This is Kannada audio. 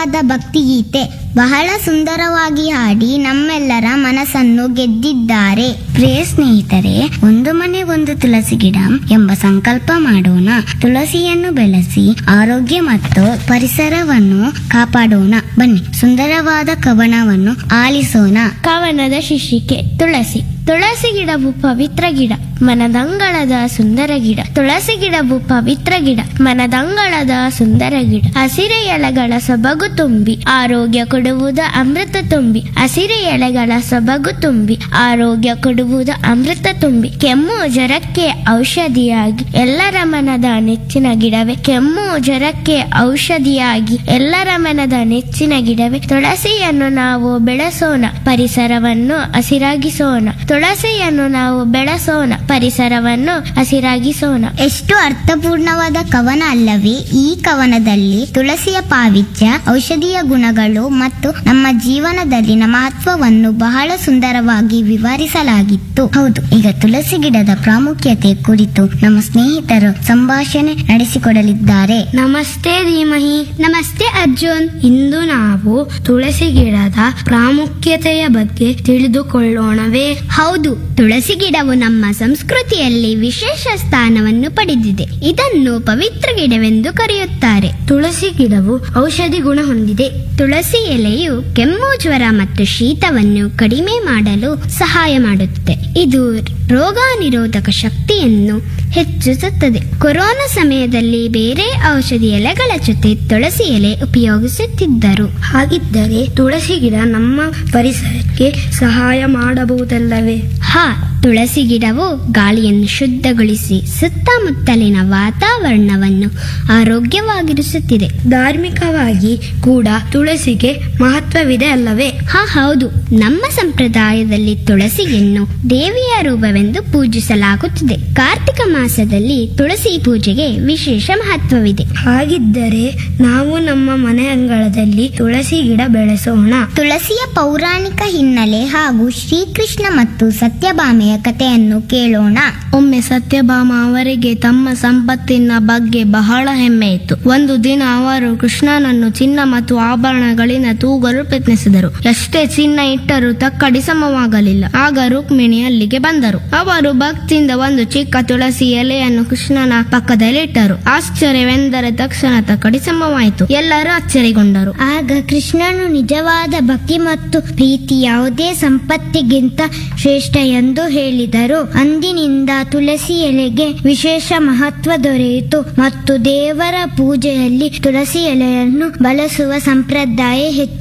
ಸುಂದರವಾದ ಭಕ್ತಿಗೀತೆ ಬಹಳ ಸುಂದರವಾಗಿ ಹಾಡಿ ನಮ್ಮೆಲ್ಲರ ಮನಸ್ಸನ್ನು ಗೆದ್ದಿದ್ದಾರೆ ಪ್ರಿಯ ಸ್ನೇಹಿತರೆ ಒಂದು ಮನೆ ಒಂದು ತುಳಸಿ ಗಿಡ ಎಂಬ ಸಂಕಲ್ಪ ಮಾಡೋಣ ತುಳಸಿಯನ್ನು ಬೆಳೆಸಿ ಆರೋಗ್ಯ ಮತ್ತು ಪರಿಸರವನ್ನು ಕಾಪಾಡೋಣ ಬನ್ನಿ ಸುಂದರವಾದ ಕವನವನ್ನು ಆಲಿಸೋಣ ಕವನದ ಶೀರ್ಷಿಕೆ ತುಳಸಿ ತುಳಸಿ ಗಿಡವು ಪವಿತ್ರ ಗಿಡ ಮನದಂಗಳದ ಸುಂದರ ಗಿಡ ತುಳಸಿ ಗಿಡವು ಪವಿತ್ರ ಗಿಡ ಮನದಂಗಳದ ಸುಂದರ ಗಿಡ ಹಸಿರೆ ಎಲೆಗಳ ಸೊಬಗು ತುಂಬಿ ಆರೋಗ್ಯ ಕೊಡುವುದು ಅಮೃತ ತುಂಬಿ ಹಸಿರೆ ಎಲೆಗಳ ಸೊಬಗು ತುಂಬಿ ಆರೋಗ್ಯ ಕೊಡುವುದು ಅಮೃತ ತುಂಬಿ ಕೆಮ್ಮು ಜ್ವರಕ್ಕೆ ಔಷಧಿಯಾಗಿ ಎಲ್ಲರ ಮನದ ನೆಚ್ಚಿನ ಗಿಡವೇ ಕೆಮ್ಮು ಜ್ವರಕ್ಕೆ ಔಷಧಿಯಾಗಿ ಎಲ್ಲರ ಮನದ ನೆಚ್ಚಿನ ಗಿಡವೇ ತುಳಸಿಯನ್ನು ನಾವು ಬೆಳೆಸೋಣ ಪರಿಸರವನ್ನು ಹಸಿರಾಗಿಸೋಣ ತುಳಸಿಯನ್ನು ನಾವು ಬೆಳೆಸೋಣ ಪರಿಸರವನ್ನು ಹಸಿರಾಗಿಸೋಣ ಎಷ್ಟು ಅರ್ಥಪೂರ್ಣವಾದ ಕವನ ಅಲ್ಲವೇ ಈ ಕವನದಲ್ಲಿ ತುಳಸಿಯ ಪಾವಿತ್ಯ ಔಷಧೀಯ ಗುಣಗಳು ಮತ್ತು ನಮ್ಮ ಜೀವನದಲ್ಲಿನ ಮಹತ್ವವನ್ನು ಬಹಳ ಸುಂದರವಾಗಿ ವಿವರಿಸಲಾಗಿತ್ತು ಹೌದು ಈಗ ತುಳಸಿ ಗಿಡದ ಪ್ರಾಮುಖ್ಯತೆ ಕುರಿತು ನಮ್ಮ ಸ್ನೇಹಿತರು ಸಂಭಾಷಣೆ ನಡೆಸಿಕೊಡಲಿದ್ದಾರೆ ನಮಸ್ತೆ ಧೀಮಹಿ ನಮಸ್ತೆ ಅರ್ಜುನ್ ಇಂದು ನಾವು ತುಳಸಿ ಗಿಡದ ಪ್ರಾಮುಖ್ಯತೆಯ ಬಗ್ಗೆ ತಿಳಿದುಕೊಳ್ಳೋಣವೇ ಹೌದು ತುಳಸಿ ಗಿಡವು ನಮ್ಮ ಸಂಸ್ಕೃತಿಯಲ್ಲಿ ವಿಶೇಷ ಸ್ಥಾನವನ್ನು ಪಡೆದಿದೆ ಇದನ್ನು ಪವಿತ್ರ ಗಿಡವೆಂದು ಕರೆಯುತ್ತಾರೆ ತುಳಸಿ ಗಿಡವು ಔಷಧಿ ಗುಣ ಹೊಂದಿದೆ ತುಳಸಿ ಎಲೆಯು ಕೆಮ್ಮು ಜ್ವರ ಮತ್ತು ಶೀತವನ್ನು ಕಡಿಮೆ ಮಾಡಲು ಸಹಾಯ ಮಾಡುತ್ತದೆ ಇದು ರೋಗ ನಿರೋಧಕ ಶಕ್ತಿಯನ್ನು ಹೆಚ್ಚಿಸುತ್ತದೆ ಕೊರೋನಾ ಸಮಯದಲ್ಲಿ ಬೇರೆ ಔಷಧಿ ಎಲೆಗಳ ಜೊತೆ ತುಳಸಿ ಎಲೆ ಉಪಯೋಗಿಸುತ್ತಿದ್ದರು ಹಾಗಿದ್ದರೆ ತುಳಸಿ ಗಿಡ ನಮ್ಮ ಪರಿಸರಕ್ಕೆ ಸಹಾಯ ಮಾಡಬಹುದಲ್ಲವೇ ಹಾ ತುಳಸಿ ಗಿಡವು ಗಾಳಿಯನ್ನು ಶುದ್ಧಗೊಳಿಸಿ ಸುತ್ತಮುತ್ತಲಿನ ವಾತಾವರಣವನ್ನು ಆರೋಗ್ಯವಾಗಿರಿಸುತ್ತಿದೆ ಧಾರ್ಮಿಕವಾಗಿ ಕೂಡ ತುಳಸಿಗೆ ಮಹತ್ವವಿದೆ ಅಲ್ಲವೇ ಹಾ ಹೌದು ನಮ್ಮ ಸಂಪ್ರದಾಯದಲ್ಲಿ ತುಳಸಿಯನ್ನು ದೇವಿಯ ರೂಪವೆಂದು ಪೂಜಿಸಲಾಗುತ್ತದೆ ಕಾರ್ತಿಕ ಮಾಸದಲ್ಲಿ ತುಳಸಿ ಪೂಜೆಗೆ ವಿಶೇಷ ಮಹತ್ವವಿದೆ ಹಾಗಿದ್ದರೆ ನಾವು ನಮ್ಮ ಮನೆ ಅಂಗಳದಲ್ಲಿ ತುಳಸಿ ಗಿಡ ಬೆಳೆಸೋಣ ತುಳಸಿಯ ಪೌರಾಣಿಕ ಹಿನ್ನೆಲೆ ಹಾಗೂ ಶ್ರೀಕೃಷ್ಣ ಮತ್ತು ಸತ್ಯಭಾಮೆಯ ಕಥೆಯನ್ನು ಕೇಳೋಣ ಒಮ್ಮೆ ಸತ್ಯಭಾಮ ಅವರಿಗೆ ತಮ್ಮ ಸಂಪತ್ತಿನ ಬಗ್ಗೆ ಬಹಳ ಹೆಮ್ಮೆ ಇತ್ತು ಒಂದು ದಿನ ಅವರು ಕೃಷ್ಣನನ್ನು ಚಿನ್ನ ಮತ್ತು ಆಭರಣಗಳಿಂದ ತೂಗಲು ಪ್ರಯತ್ನಿಸಿದರು ಎಷ್ಟೇ ಚಿನ್ನ ಇಟ್ಟರೂ ತಕ್ಕಡಿ ಸಮವಾಗಲಿಲ್ಲ ಆಗ ರುಕ್ಮಿಣಿ ಅಲ್ಲಿಗೆ ಬಂದರು ಅವರು ಭಕ್ತಿಯಿಂದ ಒಂದು ಚಿಕ್ಕ ತುಳಸಿ ಎಲೆಯನ್ನು ಕೃಷ್ಣನ ಪಕ್ಕದಲ್ಲಿ ಇಟ್ಟರು ಆಶ್ಚರ್ಯವೆಂದರೆ ತಕ್ಷಣ ತಕ್ಕಡಿ ಸಮವಾಯಿತು ಎಲ್ಲರೂ ಅಚ್ಚರಿಗೊಂಡರು ಆಗ ಕೃಷ್ಣನು ನಿಜವಾದ ಭಕ್ತಿ ಮತ್ತು ಪ್ರೀತಿ ಯಾವುದೇ ಸಂಪತ್ತಿಗಿಂತ ಶ್ರೇಷ್ಠ ಎಂದು ಹೇಳಿದರು ಅಂದಿನಿಂದ ತುಳಸಿ ಎಲೆಗೆ ವಿಶೇಷ ಮಹತ್ವ ದೊರೆಯಿತು ಮತ್ತು ದೇವರ ಪೂಜೆಯಲ್ಲಿ ತುಳಸಿ ಎಲೆಯನ್ನು ಬಳಸುವ ಸಂಪ್ರದಾಯ ಹೆಚ್ಚು